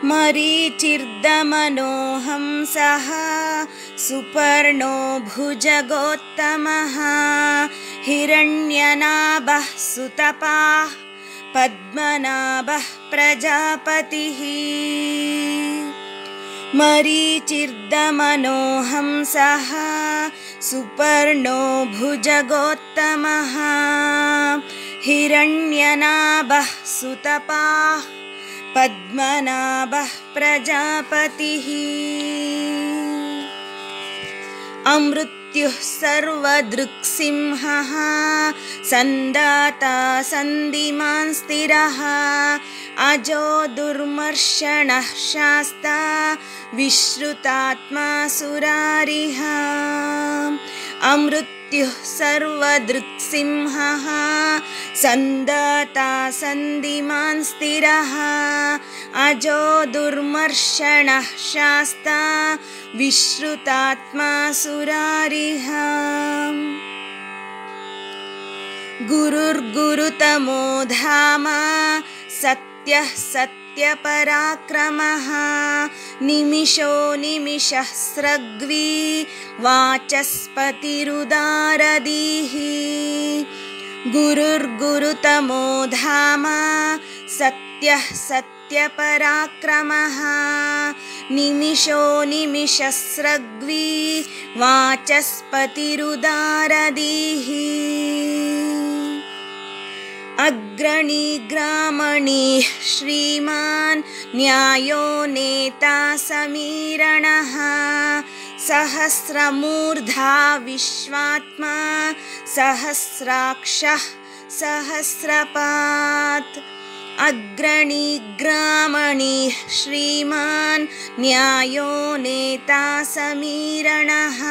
मरीचिर्दमनोहंसः सुपर्णो भुजगोत्तमः हिरण्यनाभः सुतपाः पद्मनाभः प्रजापतिः मरीचिर्दमनोहंसः सुपर्णो भुजगोत्तमः हिरण्यनाभः सुतपाः पद्मनाभः प्रजापतिः अमृत्युः सर्वदृक्सिंहः सन्दाता सन्दिमान् स्थिरः अजो दुर्मर्षणः शास्ता विश्रुतात्मा सुरारिः अमृत्युः सर्वदृक्सिंहः सन्दाता सन्दिमान् स्थिरः अजो दुर्मर्षणः शास्ता विश्रुतात्मा सुरारिः गुरुर्गुरुतमो धाम सत्यः सत्यपराक्रमः निमिषो निमिषः स्रग्वी वाचस्पतिरुदारदीः गुरुर्गुरुतमो धाम सत्यः सत्यपराक्रमः निमिषो निमिषस्रग्वी वाचस्पतिरुदारदीः अग्रणी ग्रामणीः श्रीमान् न्यायो नेता समीरणः सहस्रमूर्धा विश्वात्मा सहस्राक्षः सहस्रपात् अग्रणी ग्रामणीः श्रीमान् न्यायो नेता समीरणः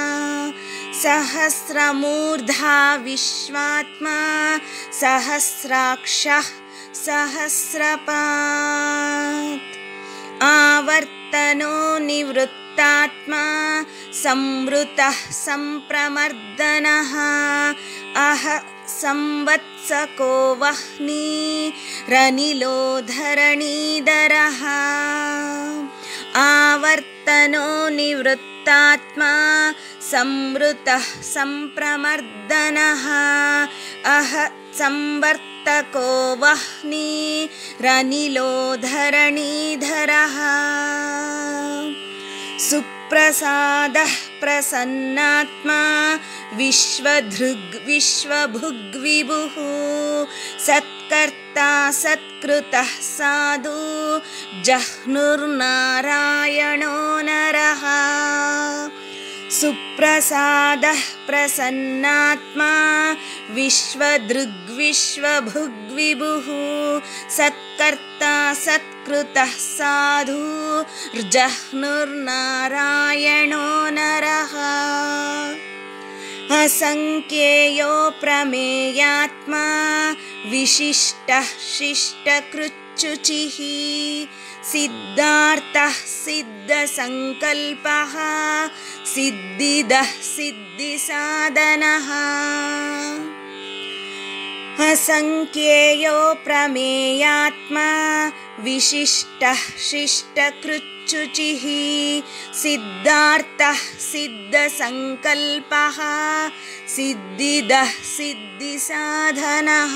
सहस्रमूर्धा विश्वात्मा सहस्राक्षः सहस्रपात् आवर्तनो निवृत्तात्मा संवृतः सम्प्रमर्दनः अह संवत्सको वह्नि रनिलो धरणीधरः आवर्तनो निवृत्तात्मा संवृतः सम्प्रमर्दनः अह संवर्तको वह्नि रनिलो धरणीधरः सुप्रसादः प्रसन्नात्मा विश्वधृग् विश्वभुग्विभुः सत्कर्ता सत्कृतः साधु जह्नुर्नारायणो नरः सुप्रसादः प्रसन्नात्मा विश्वदृग्विश्वभुग्विभुः सत्कर्ता सत्कृतः साधु जह्नुर्नारायणो नरः असङ्ख्येयो प्रमेयात्मा विशिष्टः शिष्टकृच्छुचिः सिद्धार्थः सिद्धसङ्कल्पः सिद्धिदः सिद्धिसाधनः असङ्ख्येयो प्रमेयात्मा विशिष्टः शिष्टकृच्छुचिः सिद्धार्थः सिद्धसङ्कल्पः सिद्धिदः सिद्धिसाधनः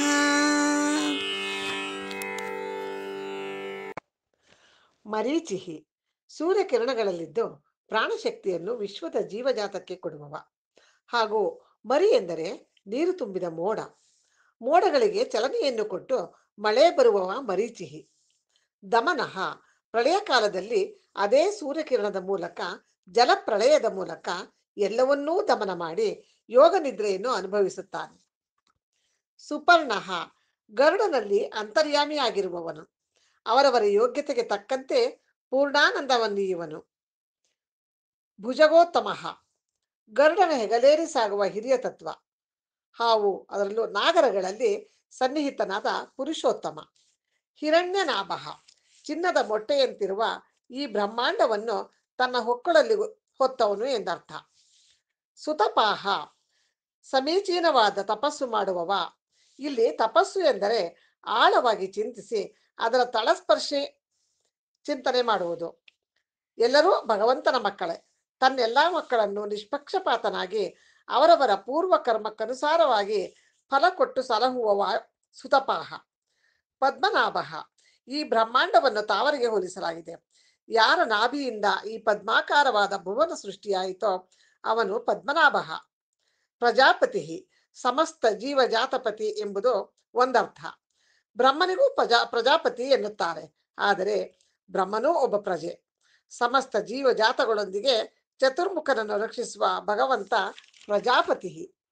ಮರೀಚಿಹಿ ಸೂರ್ಯಕಿರಣಗಳಲ್ಲಿದ್ದು ಪ್ರಾಣಶಕ್ತಿಯನ್ನು ವಿಶ್ವದ ಜೀವಜಾತಕ್ಕೆ ಕೊಡುವವ ಹಾಗೂ ಮರಿ ಎಂದರೆ ನೀರು ತುಂಬಿದ ಮೋಡ ಮೋಡಗಳಿಗೆ ಚಲನೆಯನ್ನು ಕೊಟ್ಟು ಮಳೆ ಬರುವವ ಮರೀಚಿಹಿ ದಮನಃ ಪ್ರಳಯ ಕಾಲದಲ್ಲಿ ಅದೇ ಸೂರ್ಯಕಿರಣದ ಮೂಲಕ ಜಲಪ್ರಳಯದ ಮೂಲಕ ಎಲ್ಲವನ್ನೂ ದಮನ ಮಾಡಿ ಯೋಗ ನಿದ್ರೆಯನ್ನು ಅನುಭವಿಸುತ್ತಾನೆ ಸುಪರ್ಣಃ ಗರುಡನಲ್ಲಿ ಅಂತರ್ಯಾಮಿಯಾಗಿರುವವನು ಅವರವರ ಯೋಗ್ಯತೆಗೆ ತಕ್ಕಂತೆ ಪೂರ್ಣಾನಂದವನ್ನೀಯುವನು ಭುಜಗೋತ್ತಮಃ ಗರುಡನ ಹೆಗಲೇರಿ ಸಾಗುವ ಹಿರಿಯ ತತ್ವ ಹಾವು ಅದರಲ್ಲೂ ನಾಗರಗಳಲ್ಲಿ ಸನ್ನಿಹಿತನಾದ ಪುರುಷೋತ್ತಮ ಹಿರಣ್ಯನಾಭಃ ಚಿನ್ನದ ಮೊಟ್ಟೆಯಂತಿರುವ ಈ ಬ್ರಹ್ಮಾಂಡವನ್ನು ತನ್ನ ಹೊಕ್ಕಳಲ್ಲಿ ಹೊತ್ತವನು ಎಂದರ್ಥ ಸುತಪಾಹ ಸಮೀಚೀನವಾದ ತಪಸ್ಸು ಮಾಡುವವ ಇಲ್ಲಿ ತಪಸ್ಸು ಎಂದರೆ ಆಳವಾಗಿ ಚಿಂತಿಸಿ ಅದರ ತಳಸ್ಪರ್ಶೆ ಚಿಂತನೆ ಮಾಡುವುದು ಎಲ್ಲರೂ ಭಗವಂತನ ಮಕ್ಕಳೇ ತನ್ನೆಲ್ಲ ಮಕ್ಕಳನ್ನು ನಿಷ್ಪಕ್ಷಪಾತನಾಗಿ ಅವರವರ ಪೂರ್ವ ಕರ್ಮಕ್ಕನುಸಾರವಾಗಿ ಫಲ ಕೊಟ್ಟು ಸಲಹುವವ ಸುತಪಾಹ ಪದ್ಮನಾಭ ಈ ಬ್ರಹ್ಮಾಂಡವನ್ನು ತಾವರಿಗೆ ಹೋಲಿಸಲಾಗಿದೆ ಯಾರ ನಾಭಿಯಿಂದ ಈ ಪದ್ಮಾಕಾರವಾದ ಭುವನ ಸೃಷ್ಟಿಯಾಯಿತೋ ಅವನು ಪದ್ಮನಾಭ ಪ್ರಜಾಪತಿ ಸಮಸ್ತ ಜೀವಜಾತಪತಿ ಎಂಬುದು ಒಂದರ್ಥ ಬ್ರಹ್ಮನಿಗೂ ಪ್ರಜಾ ಪ್ರಜಾಪತಿ ಎನ್ನುತ್ತಾರೆ ಆದರೆ ಬ್ರಹ್ಮನೂ ಒಬ್ಬ ಪ್ರಜೆ ಸಮಸ್ತ ಜೀವಜಾತಗಳೊಂದಿಗೆ ಚತುರ್ಮುಖನನ್ನು ರಕ್ಷಿಸುವ ಭಗವಂತ ಪ್ರಜಾಪತಿ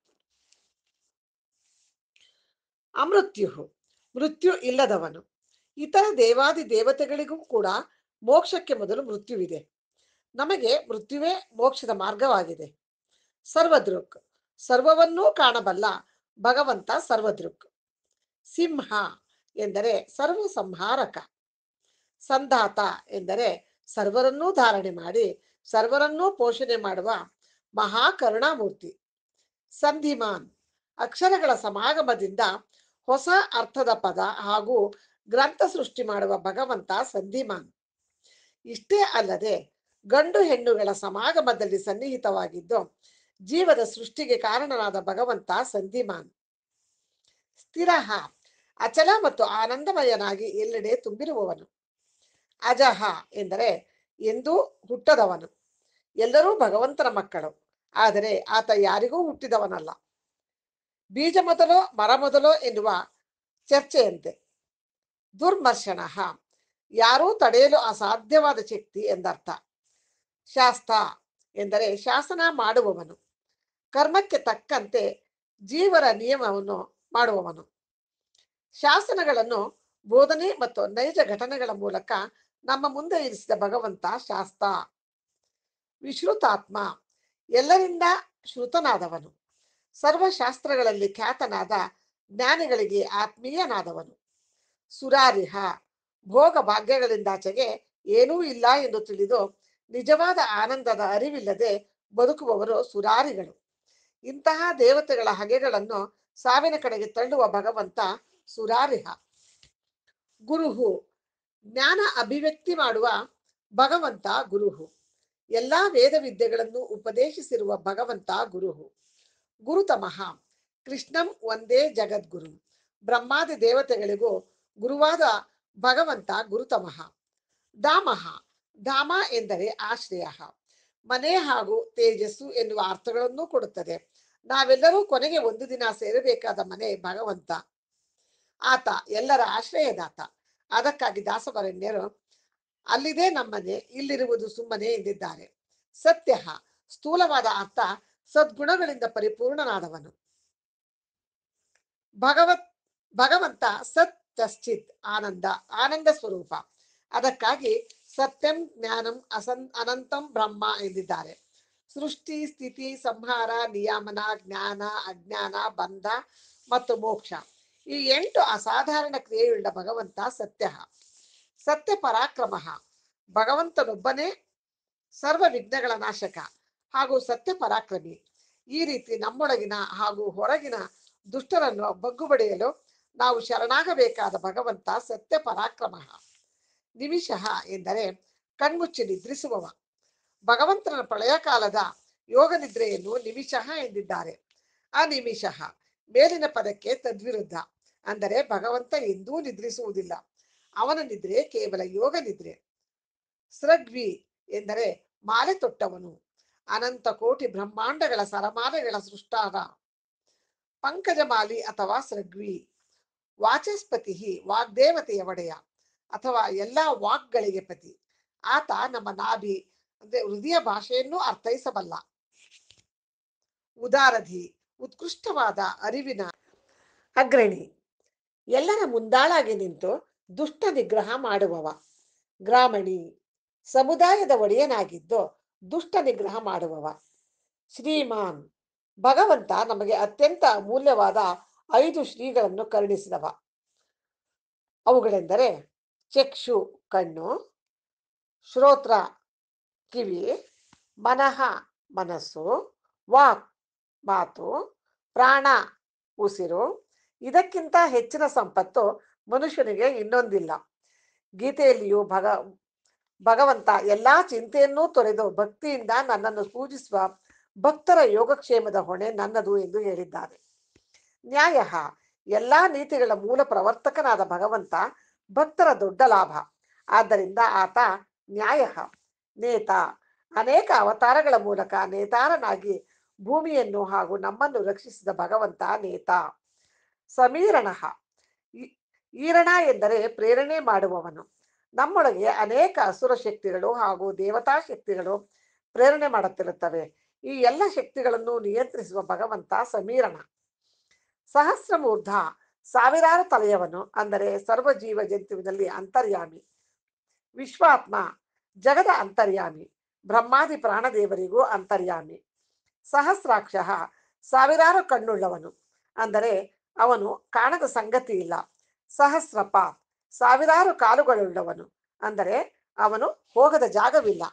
ಅಮೃತ್ಯು ಮೃತ್ಯು ಇಲ್ಲದವನು ಇತರ ದೇವಾದಿ ದೇವತೆಗಳಿಗೂ ಕೂಡ ಮೋಕ್ಷಕ್ಕೆ ಮೊದಲು ಮೃತ್ಯುವಿದೆ ನಮಗೆ ಮೃತ್ಯುವೇ ಮೋಕ್ಷದ ಮಾರ್ಗವಾಗಿದೆ ಸರ್ವದೃಕ್ ಸರ್ವವನ್ನೂ ಕಾಣಬಲ್ಲ ಭಗವಂತ ಸರ್ವದೃಕ್ ಸಿಂಹ ಎಂದರೆ ಸರ್ವ ಸಂಹಾರಕ ಸಂಧಾತ ಎಂದರೆ ಸರ್ವರನ್ನೂ ಧಾರಣೆ ಮಾಡಿ ಸರ್ವರನ್ನೂ ಪೋಷಣೆ ಮಾಡುವ ಮಹಾಕರುಣಾಮೂರ್ತಿ ಸಂಧಿಮಾನ್ ಅಕ್ಷರಗಳ ಸಮಾಗಮದಿಂದ ಹೊಸ ಅರ್ಥದ ಪದ ಹಾಗೂ ಗ್ರಂಥ ಸೃಷ್ಟಿ ಮಾಡುವ ಭಗವಂತ ಸಂಧಿಮಾನ್ ಇಷ್ಟೇ ಅಲ್ಲದೆ ಗಂಡು ಹೆಣ್ಣುಗಳ ಸಮಾಗಮದಲ್ಲಿ ಸನ್ನಿಹಿತವಾಗಿದ್ದು ಜೀವದ ಸೃಷ್ಟಿಗೆ ಕಾರಣನಾದ ಭಗವಂತ ಸಂಧಿಮಾನ್ ಸ್ಥಿರಹ ಅಚಲ ಮತ್ತು ಆನಂದಮಯನಾಗಿ ಎಲ್ಲೆಡೆ ತುಂಬಿರುವವನು ಅಜಹ ಎಂದರೆ ಎಂದೂ ಹುಟ್ಟದವನು ಎಲ್ಲರೂ ಭಗವಂತನ ಮಕ್ಕಳು ಆದರೆ ಆತ ಯಾರಿಗೂ ಹುಟ್ಟಿದವನಲ್ಲ ಬೀಜ ಮೊದಲೋ ಮರ ಮೊದಲೋ ಎನ್ನುವ ಚರ್ಚೆಯಂತೆ ದುರ್ಮರ್ಷಣ ಯಾರೂ ತಡೆಯಲು ಅಸಾಧ್ಯವಾದ ಶಕ್ತಿ ಎಂದರ್ಥ ಶಾಸ್ತ ಎಂದರೆ ಶಾಸನ ಮಾಡುವವನು ಕರ್ಮಕ್ಕೆ ತಕ್ಕಂತೆ ಜೀವರ ನಿಯಮವನ್ನು ಮಾಡುವವನು ಶಾಸನಗಳನ್ನು ಬೋಧನೆ ಮತ್ತು ನೈಜ ಘಟನೆಗಳ ಮೂಲಕ ನಮ್ಮ ಮುಂದೆ ಇರಿಸಿದ ಭಗವಂತ ಶಾಸ್ತ ವಿಶ್ರುತಾತ್ಮ ಎಲ್ಲರಿಂದ ಶ್ರುತನಾದವನು ಸರ್ವಶಾಸ್ತ್ರಗಳಲ್ಲಿ ಖ್ಯಾತನಾದ ಜ್ಞಾನಿಗಳಿಗೆ ಆತ್ಮೀಯನಾದವನು ಸುರಾರಿಹ ಭೋಗ ಭಾಗ್ಯಗಳಿಂದಾಚೆಗೆ ಏನೂ ಇಲ್ಲ ಎಂದು ತಿಳಿದು ನಿಜವಾದ ಆನಂದದ ಅರಿವಿಲ್ಲದೆ ಬದುಕುವವರು ಸುರಾರಿಗಳು ಇಂತಹ ದೇವತೆಗಳ ಹಗೆಗಳನ್ನು ಸಾವಿನ ಕಡೆಗೆ ತಳ್ಳುವ ಭಗವಂತ ಸುರಾರಿಹ ಗುರುಹು ಜ್ಞಾನ ಅಭಿವ್ಯಕ್ತಿ ಮಾಡುವ ಭಗವಂತ ಗುರುಹು ಎಲ್ಲಾ ವೇದ ವಿದ್ಯೆಗಳನ್ನು ಉಪದೇಶಿಸಿರುವ ಭಗವಂತ ಗುರುಹು ಗುರುತಮಃ ಕೃಷ್ಣಂ ಒಂದೇ ಜಗದ್ಗುರು ಬ್ರಹ್ಮಾದಿ ದೇವತೆಗಳಿಗೂ ಗುರುವಾದ ಭಗವಂತ ಗುರುತಮಃ ಧಾಮಃ ಧಾಮ ಎಂದರೆ ಆಶ್ರಯ ಮನೆ ಹಾಗೂ ತೇಜಸ್ಸು ಎನ್ನುವ ಅರ್ಥಗಳನ್ನೂ ಕೊಡುತ್ತದೆ ನಾವೆಲ್ಲರೂ ಕೊನೆಗೆ ಒಂದು ದಿನ ಸೇರಬೇಕಾದ ಮನೆ ಭಗವಂತ ಆತ ಎಲ್ಲರ ಆಶ್ರಯದಾತ ಅದಕ್ಕಾಗಿ ದಾಸವರಣ್ಯರು ಅಲ್ಲಿದೆ ನಮ್ಮನೆ ಇಲ್ಲಿರುವುದು ಸುಮ್ಮನೆ ಎಂದಿದ್ದಾರೆ ಸತ್ಯ ಸ್ಥೂಲವಾದ ಅರ್ಥ ಸದ್ಗುಣಗಳಿಂದ ಪರಿಪೂರ್ಣನಾದವನು ಭಗವತ್ ಭಗವಂತ ಸತ್ ತಶ್ಚಿತ್ ಆನಂದ ಆನಂದ ಸ್ವರೂಪ ಅದಕ್ಕಾಗಿ ಸತ್ಯಂ ಜ್ಞಾನಂ ಅಸನ್ ಅನಂತಂ ಬ್ರಹ್ಮ ಎಂದಿದ್ದಾರೆ ಸೃಷ್ಟಿ ಸ್ಥಿತಿ ಸಂಹಾರ ನಿಯಾಮನ ಜ್ಞಾನ ಅಜ್ಞಾನ ಬಂಧ ಮತ್ತು ಮೋಕ್ಷ ಈ ಎಂಟು ಅಸಾಧಾರಣ ಕ್ರಿಯೆಯುಳ್ಳ ಭಗವಂತ ಸತ್ಯ ಸತ್ಯ ಪರಾಕ್ರಮ ಭಗವಂತನೊಬ್ಬನೇ ಸರ್ವ ವಿಘ್ನಗಳ ನಾಶಕ ಹಾಗೂ ಸತ್ಯ ಪರಾಕ್ರಮಿ ಈ ರೀತಿ ನಮ್ಮೊಳಗಿನ ಹಾಗೂ ಹೊರಗಿನ ದುಷ್ಟರನ್ನು ಬಗ್ಗುಬಡಿಯಲು ನಾವು ಶರಣಾಗಬೇಕಾದ ಭಗವಂತ ಸತ್ಯ ಪರಾಕ್ರಮ ನಿಮಿಷ ಎಂದರೆ ಕಣ್ಮುಚ್ಚಿ ನಿದ್ರಿಸುವವ ಭಗವಂತನ ಪ್ರಳಯ ಕಾಲದ ಯೋಗ ನಿದ್ರೆಯನ್ನು ನಿಮಿಷ ಎಂದಿದ್ದಾರೆ ಆ ನಿಮಿಷ ಮೇಲಿನ ಪದಕ್ಕೆ ತದ್ವಿರುದ್ಧ ಅಂದರೆ ಭಗವಂತ ಎಂದೂ ನಿದ್ರಿಸುವುದಿಲ್ಲ ಅವನ ನಿದ್ರೆ ಕೇವಲ ಯೋಗ ನಿದ್ರೆ ಸೃಗ್ವಿ ಎಂದರೆ ಮಾಲೆ ತೊಟ್ಟವನು ಅನಂತ ಕೋಟಿ ಬ್ರಹ್ಮಾಂಡಗಳ ಸರಮಾಲೆಗಳ ಸೃಷ್ಟಾರ ಪಂಕಜಮಾಲಿ ಅಥವಾ ಸೃಗ್ವಿ ವಾಚಸ್ಪತಿ ವಾಗ್ದೇವತೆಯ ಒಡೆಯ ಅಥವಾ ಎಲ್ಲಾ ವಾಕ್ಗಳಿಗೆ ಪತಿ ಆತ ನಮ್ಮ ನಾಭಿ ಅಂದ್ರೆ ಹೃದಯ ಭಾಷೆಯನ್ನು ಅರ್ಥೈಸಬಲ್ಲ ಉದಾರಧಿ ಉತ್ಕೃಷ್ಟವಾದ ಅರಿವಿನ ಅಗ್ರಣಿ ಎಲ್ಲರ ಮುಂದಾಳಾಗಿ ನಿಂತು ದುಷ್ಟ ನಿಗ್ರಹ ಮಾಡುವವ ಗ್ರಾಮಣಿ ಸಮುದಾಯದ ಒಡೆಯನಾಗಿದ್ದು ದುಷ್ಟ ನಿಗ್ರಹ ಮಾಡುವವ ಶ್ರೀಮಾನ್ ಭಗವಂತ ನಮಗೆ ಅತ್ಯಂತ ಅಮೂಲ್ಯವಾದ ಐದು ಶ್ರೀಗಳನ್ನು ಕರುಣಿಸಿದವ ಅವುಗಳೆಂದರೆ ಚಕ್ಷು ಕಣ್ಣು ಶ್ರೋತ್ರ ಕಿವಿ ಮನಃ ಮನಸ್ಸು ವಾಕ್ ಮಾತು ಪ್ರಾಣ ಉಸಿರು ಇದಕ್ಕಿಂತ ಹೆಚ್ಚಿನ ಸಂಪತ್ತು ಮನುಷ್ಯನಿಗೆ ಇನ್ನೊಂದಿಲ್ಲ ಗೀತೆಯಲ್ಲಿಯೂ ಭಗ ಭಗವಂತ ಎಲ್ಲಾ ಚಿಂತೆಯನ್ನೂ ತೊರೆದು ಭಕ್ತಿಯಿಂದ ನನ್ನನ್ನು ಪೂಜಿಸುವ ಭಕ್ತರ ಯೋಗಕ್ಷೇಮದ ಹೊಣೆ ನನ್ನದು ಎಂದು ಹೇಳಿದ್ದಾರೆ ನ್ಯಾಯ ಎಲ್ಲಾ ನೀತಿಗಳ ಮೂಲ ಪ್ರವರ್ತಕನಾದ ಭಗವಂತ ಭಕ್ತರ ದೊಡ್ಡ ಲಾಭ ಆದ್ದರಿಂದ ಆತ ನ್ಯಾಯ ನೇತ ಅನೇಕ ಅವತಾರಗಳ ಮೂಲಕ ನೇತಾರನಾಗಿ ಭೂಮಿಯನ್ನು ಹಾಗೂ ನಮ್ಮನ್ನು ರಕ್ಷಿಸಿದ ಭಗವಂತ ನೇತ ಸಮೀರಣ ಈರಣ ಎಂದರೆ ಪ್ರೇರಣೆ ಮಾಡುವವನು ನಮ್ಮೊಳಗೆ ಅನೇಕ ಅಸುರ ಶಕ್ತಿಗಳು ಹಾಗೂ ದೇವತಾ ಶಕ್ತಿಗಳು ಪ್ರೇರಣೆ ಮಾಡುತ್ತಿರುತ್ತವೆ ಈ ಎಲ್ಲ ಶಕ್ತಿಗಳನ್ನು ನಿಯಂತ್ರಿಸುವ ಭಗವಂತ ಸಮೀರಣ ಸಹಸ್ರಮೂರ್ಧ ಸಾವಿರಾರು ತಲೆಯವನು ಅಂದರೆ ಸರ್ವ ಜೀವ ಜಂತುವಿನಲ್ಲಿ ಅಂತರ್ಯಾಮಿ ವಿಶ್ವಾತ್ಮ ಜಗದ ಅಂತರ್ಯಾಮಿ ಬ್ರಹ್ಮಾದಿ ಪ್ರಾಣದೇವರಿಗೂ ಅಂತರ್ಯಾಮಿ ಸಹಸ್ರಾಕ್ಷ ಸಾವಿರಾರು ಕಣ್ಣುಳ್ಳವನು ಅಂದರೆ ಅವನು ಕಾಣದ ಸಂಗತಿ ಇಲ್ಲ ಸಹಸ್ರಪ ಸಾವಿರಾರು ಕಾಲುಗಳುಳ್ಳವನು ಅಂದರೆ ಅವನು ಹೋಗದ ಜಾಗವಿಲ್ಲ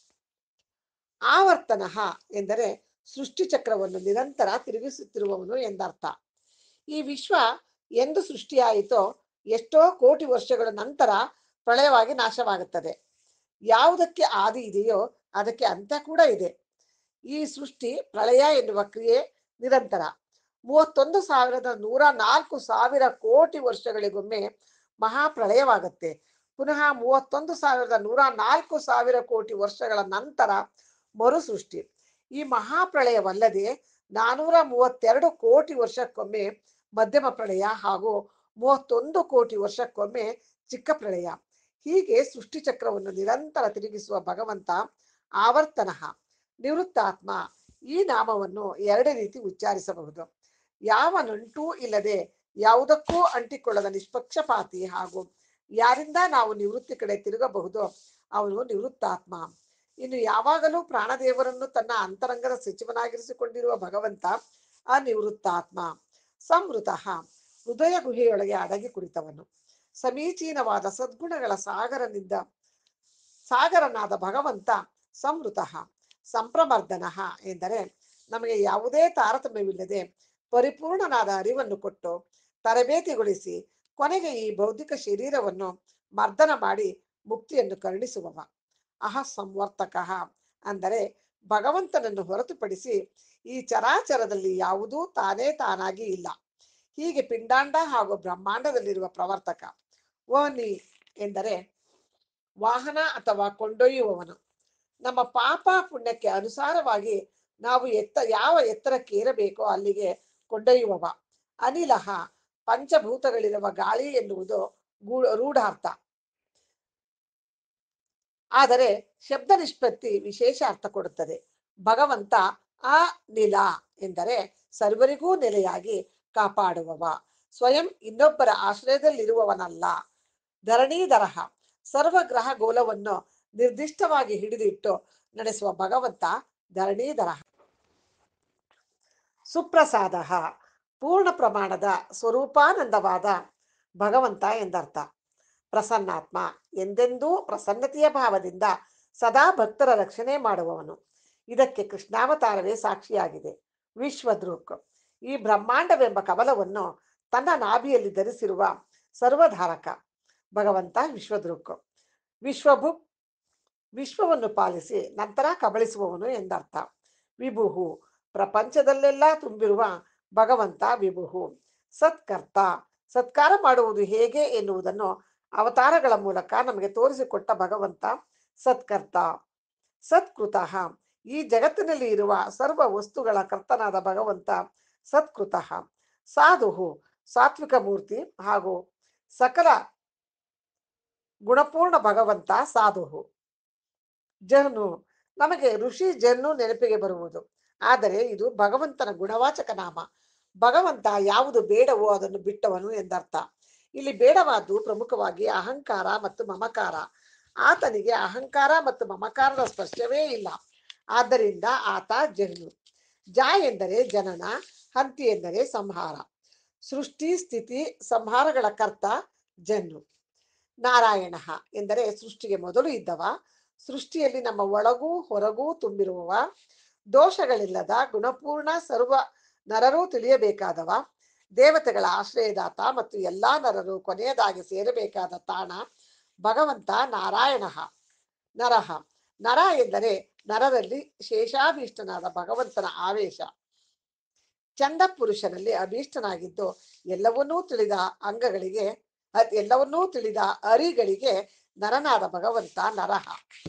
ಆವರ್ತನ ಎಂದರೆ ಸೃಷ್ಟಿ ಚಕ್ರವನ್ನು ನಿರಂತರ ತಿರುಗಿಸುತ್ತಿರುವವನು ಎಂದರ್ಥ ಈ ವಿಶ್ವ ಎಂದು ಸೃಷ್ಟಿಯಾಯಿತೋ ಎಷ್ಟೋ ಕೋಟಿ ವರ್ಷಗಳ ನಂತರ ಪ್ರಳಯವಾಗಿ ನಾಶವಾಗುತ್ತದೆ ಯಾವುದಕ್ಕೆ ಆದಿ ಇದೆಯೋ ಅದಕ್ಕೆ ಅಂತ್ಯ ಕೂಡ ಇದೆ ಈ ಸೃಷ್ಟಿ ಪ್ರಳಯ ಎನ್ನುವ ಕ್ರಿಯೆ ನಿರಂತರ ಮೂವತ್ತೊಂದು ಸಾವಿರದ ನೂರ ನಾಲ್ಕು ಸಾವಿರ ಕೋಟಿ ವರ್ಷಗಳಿಗೊಮ್ಮೆ ಮಹಾಪ್ರಳಯವಾಗುತ್ತೆ ಪುನಃ ಮೂವತ್ತೊಂದು ಸಾವಿರದ ನೂರ ನಾಲ್ಕು ಸಾವಿರ ಕೋಟಿ ವರ್ಷಗಳ ನಂತರ ಮರು ಸೃಷ್ಟಿ ಈ ಮಹಾಪ್ರಳಯವಲ್ಲದೆ ನಾನೂರ ಮೂವತ್ತೆರಡು ಕೋಟಿ ವರ್ಷಕ್ಕೊಮ್ಮೆ ಮಧ್ಯಮ ಪ್ರಳಯ ಹಾಗೂ ಮೂವತ್ತೊಂದು ಕೋಟಿ ವರ್ಷಕ್ಕೊಮ್ಮೆ ಚಿಕ್ಕ ಪ್ರಳಯ ಹೀಗೆ ಸೃಷ್ಟಿ ಚಕ್ರವನ್ನು ನಿರಂತರ ತಿರುಗಿಸುವ ಭಗವಂತ ಆವರ್ತನ ನಿವೃತ್ತಾತ್ಮ ಈ ನಾಮವನ್ನು ಎರಡು ರೀತಿ ಉಚ್ಚಾರಿಸಬಹುದು ಯಾವ ನಂಟೂ ಇಲ್ಲದೆ ಯಾವುದಕ್ಕೂ ಅಂಟಿಕೊಳ್ಳದ ನಿಷ್ಪಕ್ಷಪಾತಿ ಹಾಗೂ ಯಾರಿಂದ ನಾವು ನಿವೃತ್ತಿ ಕಡೆ ತಿರುಗಬಹುದು ಅವನು ನಿವೃತ್ತಾತ್ಮ ಇನ್ನು ಯಾವಾಗಲೂ ಪ್ರಾಣದೇವರನ್ನು ತನ್ನ ಅಂತರಂಗದ ಸಚಿವನಾಗಿರಿಸಿಕೊಂಡಿರುವ ಭಗವಂತ ಅನಿವೃತ್ತಾತ್ಮ ಸಂವೃತ ಹೃದಯ ಗುಹೆಯೊಳಗೆ ಅಡಗಿ ಕುಳಿತವನು ಸಮೀಚೀನವಾದ ಸದ್ಗುಣಗಳ ಸಾಗರನಿಂದ ಸಾಗರನಾದ ಭಗವಂತ ಸಂವೃತ ಸಂಪ್ರಮರ್ದನ ಎಂದರೆ ನಮಗೆ ಯಾವುದೇ ತಾರತಮ್ಯವಿಲ್ಲದೆ ಪರಿಪೂರ್ಣನಾದ ಅರಿವನ್ನು ಕೊಟ್ಟು ತರಬೇತಿಗೊಳಿಸಿ ಕೊನೆಗೆ ಈ ಬೌದ್ಧಿಕ ಶರೀರವನ್ನು ಮರ್ದನ ಮಾಡಿ ಮುಕ್ತಿಯನ್ನು ಕರುಣಿಸುವವ ಅಹ ಸಂವರ್ತಕ ಅಂದರೆ ಭಗವಂತನನ್ನು ಹೊರತುಪಡಿಸಿ ಈ ಚರಾಚರದಲ್ಲಿ ಯಾವುದೂ ತಾನೇ ತಾನಾಗಿ ಇಲ್ಲ ಹೀಗೆ ಪಿಂಡಾಂಡ ಹಾಗೂ ಬ್ರಹ್ಮಾಂಡದಲ್ಲಿರುವ ಪ್ರವರ್ತಕ ಓನಿ ಎಂದರೆ ವಾಹನ ಅಥವಾ ಕೊಂಡೊಯ್ಯುವವನು ನಮ್ಮ ಪಾಪ ಪುಣ್ಯಕ್ಕೆ ಅನುಸಾರವಾಗಿ ನಾವು ಎತ್ತ ಯಾವ ಎತ್ತರಕ್ಕೆ ಏರಬೇಕೋ ಅಲ್ಲಿಗೆ ಕೊಂಡೊಯ್ಯುವವ ಅನಿಲಹ ಪಂಚಭೂತಗಳಿರುವ ಗಾಳಿ ಎನ್ನುವುದು ಗೂಢ ರೂಢಾರ್ಥ ಆದರೆ ಶಬ್ದ ನಿಷ್ಪತ್ತಿ ವಿಶೇಷ ಅರ್ಥ ಕೊಡುತ್ತದೆ ಭಗವಂತ ಆ ನಿಲ ಎಂದರೆ ಸರ್ವರಿಗೂ ನೆಲೆಯಾಗಿ ಕಾಪಾಡುವವ ಸ್ವಯಂ ಇನ್ನೊಬ್ಬರ ಆಶ್ರಯದಲ್ಲಿರುವವನಲ್ಲ ಧರಣೀಧರಹ ಸರ್ವಗ್ರಹ ಗೋಲವನ್ನು ನಿರ್ದಿಷ್ಟವಾಗಿ ಹಿಡಿದಿಟ್ಟು ನಡೆಸುವ ಭಗವಂತ ಧರಣೀಧರ ಸುಪ್ರಸಾದ ಪೂರ್ಣ ಪ್ರಮಾಣದ ಸ್ವರೂಪಾನಂದವಾದ ಭಗವಂತ ಎಂದರ್ಥ ಪ್ರಸನ್ನಾತ್ಮ ಎಂದೆಂದೂ ಪ್ರಸನ್ನತೆಯ ಭಾವದಿಂದ ಸದಾ ಭಕ್ತರ ರಕ್ಷಣೆ ಮಾಡುವವನು ಇದಕ್ಕೆ ಕೃಷ್ಣಾವತಾರವೇ ಸಾಕ್ಷಿಯಾಗಿದೆ ವಿಶ್ವದೃಕ್ ಈ ಬ್ರಹ್ಮಾಂಡವೆಂಬ ಕಮಲವನ್ನು ತನ್ನ ನಾಭಿಯಲ್ಲಿ ಧರಿಸಿರುವ ಸರ್ವಧಾರಕ ಭಗವಂತ ವಿಶ್ವದೃಕ್ ವಿಶ್ವಭು ವಿಶ್ವವನ್ನು ಪಾಲಿಸಿ ನಂತರ ಕಬಳಿಸುವವನು ಎಂದರ್ಥ ವಿಭುಹು ಪ್ರಪಂಚದಲ್ಲೆಲ್ಲ ತುಂಬಿರುವ ಭಗವಂತ ವಿಭುಹು ಸತ್ಕರ್ತ ಸತ್ಕಾರ ಮಾಡುವುದು ಹೇಗೆ ಎನ್ನುವುದನ್ನು ಅವತಾರಗಳ ಮೂಲಕ ನಮಗೆ ತೋರಿಸಿಕೊಟ್ಟ ಭಗವಂತ ಸತ್ಕರ್ತ ಸತ್ಕೃತಃ ಈ ಜಗತ್ತಿನಲ್ಲಿ ಇರುವ ಸರ್ವ ವಸ್ತುಗಳ ಕರ್ತನಾದ ಭಗವಂತ ಸತ್ಕೃತಃ ಸಾಧುಹು ಸಾತ್ವಿಕ ಮೂರ್ತಿ ಹಾಗೂ ಸಕಲ ಗುಣಪೂರ್ಣ ಭಗವಂತ ಸಾಧುಹು ಜಹ್ನು ನಮಗೆ ಋಷಿ ಜನ್ನು ನೆನಪಿಗೆ ಬರುವುದು ಆದರೆ ಇದು ಭಗವಂತನ ಗುಣವಾಚಕ ನಾಮ ಭಗವಂತ ಯಾವುದು ಬೇಡವೋ ಅದನ್ನು ಬಿಟ್ಟವನು ಎಂದರ್ಥ ಇಲ್ಲಿ ಬೇಡವಾದ್ದು ಪ್ರಮುಖವಾಗಿ ಅಹಂಕಾರ ಮತ್ತು ಮಮಕಾರ ಆತನಿಗೆ ಅಹಂಕಾರ ಮತ್ತು ಮಮಕಾರದ ಸ್ಪರ್ಶವೇ ಇಲ್ಲ ಆದ್ದರಿಂದ ಆತ ಜಹ್ನು ಜ ಎಂದರೆ ಜನನ ಹಂತಿ ಎಂದರೆ ಸಂಹಾರ ಸೃಷ್ಟಿ ಸ್ಥಿತಿ ಸಂಹಾರಗಳ ಕರ್ತ ಜನ್ನು ನಾರಾಯಣ ಎಂದರೆ ಸೃಷ್ಟಿಗೆ ಮೊದಲು ಇದ್ದವ ಸೃಷ್ಟಿಯಲ್ಲಿ ನಮ್ಮ ಒಳಗೂ ಹೊರಗೂ ತುಂಬಿರುವವ ದೋಷಗಳಿಲ್ಲದ ಗುಣಪೂರ್ಣ ಸರ್ವ ನರರೂ ತಿಳಿಯಬೇಕಾದವ ದೇವತೆಗಳ ಆಶ್ರಯದಾತ ಮತ್ತು ಎಲ್ಲಾ ನರರು ಕೊನೆಯದಾಗಿ ಸೇರಬೇಕಾದ ತಾಣ ಭಗವಂತ ನಾರಾಯಣ ನರಹ ನರ ಎಂದರೆ ನರರಲ್ಲಿ ಶೇಷಾಭೀಷ್ಟನಾದ ಭಗವಂತನ ಆವೇಶ ಚಂದ ಪುರುಷನಲ್ಲಿ ಅಭೀಷ್ಟನಾಗಿದ್ದು ಎಲ್ಲವನ್ನೂ ತಿಳಿದ ಅಂಗಗಳಿಗೆ ಅ- ಎಲ್ಲವನ್ನೂ ತಿಳಿದ ಅರಿಗಳಿಗೆ ನರನಾದ ಭಗವಂತ ನರಹ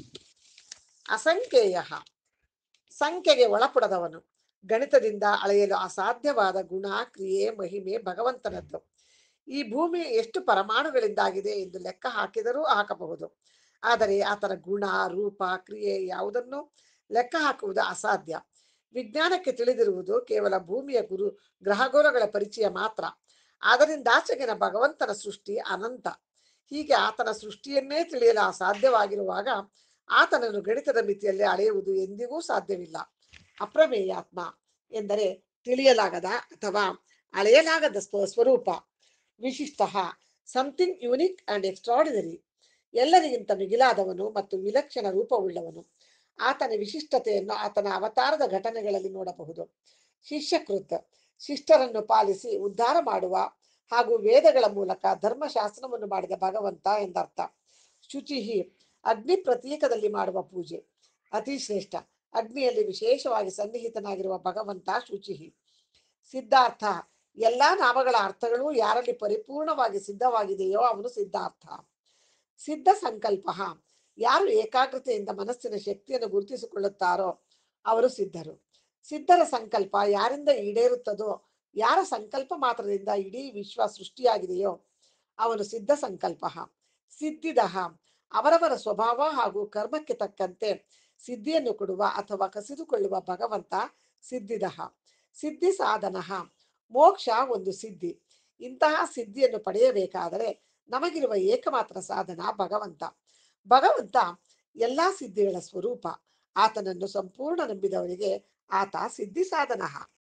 ಅಸಂಖ್ಯೇಯ ಸಂಖ್ಯೆಗೆ ಒಳಪಡದವನು ಗಣಿತದಿಂದ ಅಳೆಯಲು ಅಸಾಧ್ಯವಾದ ಗುಣ ಕ್ರಿಯೆ ಮಹಿಮೆ ಭಗವಂತನದ್ದು ಈ ಭೂಮಿ ಎಷ್ಟು ಪರಮಾಣುಗಳಿಂದಾಗಿದೆ ಎಂದು ಲೆಕ್ಕ ಹಾಕಿದರೂ ಹಾಕಬಹುದು ಆದರೆ ಆತನ ಗುಣ ರೂಪ ಕ್ರಿಯೆ ಯಾವುದನ್ನು ಲೆಕ್ಕ ಹಾಕುವುದು ಅಸಾಧ್ಯ ವಿಜ್ಞಾನಕ್ಕೆ ತಿಳಿದಿರುವುದು ಕೇವಲ ಭೂಮಿಯ ಗುರು ಗ್ರಹಗೋಲಗಳ ಪರಿಚಯ ಮಾತ್ರ ಆದ್ದರಿಂದಾಚೆಗಿನ ಭಗವಂತನ ಸೃಷ್ಟಿ ಅನಂತ ಹೀಗೆ ಆತನ ಸೃಷ್ಟಿಯನ್ನೇ ತಿಳಿಯಲು ಅಸಾಧ್ಯವಾಗಿರುವಾಗ ಆತನನ್ನು ಗಣಿತದ ಮಿತಿಯಲ್ಲಿ ಅಳೆಯುವುದು ಎಂದಿಗೂ ಸಾಧ್ಯವಿಲ್ಲ ಅಪ್ರಮೇಯಾತ್ಮ ಎಂದರೆ ತಿಳಿಯಲಾಗದ ಅಥವಾ ಅಳೆಯಲಾಗದ ಸ್ವ ಸ್ವರೂಪ ವಿಶಿಷ್ಟ ಸಮಥಿಂಗ್ ಯೂನಿಕ್ ಅಂಡ್ ಎಕ್ಸ್ಟ್ರಾಡಿನರಿ ಎಲ್ಲರಿಗಿಂತ ಮಿಗಿಲಾದವನು ಮತ್ತು ವಿಲಕ್ಷಣ ರೂಪವುಳ್ಳವನು ಆತನ ವಿಶಿಷ್ಟತೆಯನ್ನು ಆತನ ಅವತಾರದ ಘಟನೆಗಳಲ್ಲಿ ನೋಡಬಹುದು ಶಿಷ್ಯಕೃತ್ ಶಿಷ್ಟರನ್ನು ಪಾಲಿಸಿ ಉದ್ಧಾರ ಮಾಡುವ ಹಾಗೂ ವೇದಗಳ ಮೂಲಕ ಧರ್ಮಶಾಸ್ತ್ರವನ್ನು ಮಾಡಿದ ಭಗವಂತ ಎಂದರ್ಥ ಶುಚಿಹಿ ಅಗ್ನಿ ಪ್ರತೀಕದಲ್ಲಿ ಮಾಡುವ ಪೂಜೆ ಅತಿ ಶ್ರೇಷ್ಠ ಅಗ್ನಿಯಲ್ಲಿ ವಿಶೇಷವಾಗಿ ಸನ್ನಿಹಿತನಾಗಿರುವ ಭಗವಂತ ಶುಚಿಹಿ ಸಿದ್ಧಾರ್ಥ ಎಲ್ಲಾ ನಾಮಗಳ ಅರ್ಥಗಳು ಯಾರಲ್ಲಿ ಪರಿಪೂರ್ಣವಾಗಿ ಸಿದ್ಧವಾಗಿದೆಯೋ ಅವನು ಸಿದ್ಧಾರ್ಥ ಸಿದ್ಧ ಸಂಕಲ್ಪ ಯಾರು ಏಕಾಗ್ರತೆಯಿಂದ ಮನಸ್ಸಿನ ಶಕ್ತಿಯನ್ನು ಗುರುತಿಸಿಕೊಳ್ಳುತ್ತಾರೋ ಅವರು ಸಿದ್ಧರು ಸಿದ್ಧರ ಸಂಕಲ್ಪ ಯಾರಿಂದ ಈಡೇರುತ್ತದೋ ಯಾರ ಸಂಕಲ್ಪ ಮಾತ್ರದಿಂದ ಇಡೀ ವಿಶ್ವ ಸೃಷ್ಟಿಯಾಗಿದೆಯೋ ಅವನು ಸಿದ್ಧ ಸಂಕಲ್ಪ ಸಿದ್ಧಿದಹ ಅವರವರ ಸ್ವಭಾವ ಹಾಗೂ ಕರ್ಮಕ್ಕೆ ತಕ್ಕಂತೆ ಸಿದ್ಧಿಯನ್ನು ಕೊಡುವ ಅಥವಾ ಕಸಿದುಕೊಳ್ಳುವ ಭಗವಂತ ಸಿದ್ಧಿದಹ ಸಿದ್ಧಿ ಸಾಧನ ಮೋಕ್ಷ ಒಂದು ಸಿದ್ಧಿ ಇಂತಹ ಸಿದ್ಧಿಯನ್ನು ಪಡೆಯಬೇಕಾದರೆ ನಮಗಿರುವ ಏಕಮಾತ್ರ ಸಾಧನ ಭಗವಂತ ಭಗವಂತ ಎಲ್ಲಾ ಸಿದ್ಧಿಗಳ ಸ್ವರೂಪ ಆತನನ್ನು ಸಂಪೂರ್ಣ ನಂಬಿದವರಿಗೆ ಆತ ಸಿದ್ಧಿ ಸಾಧನ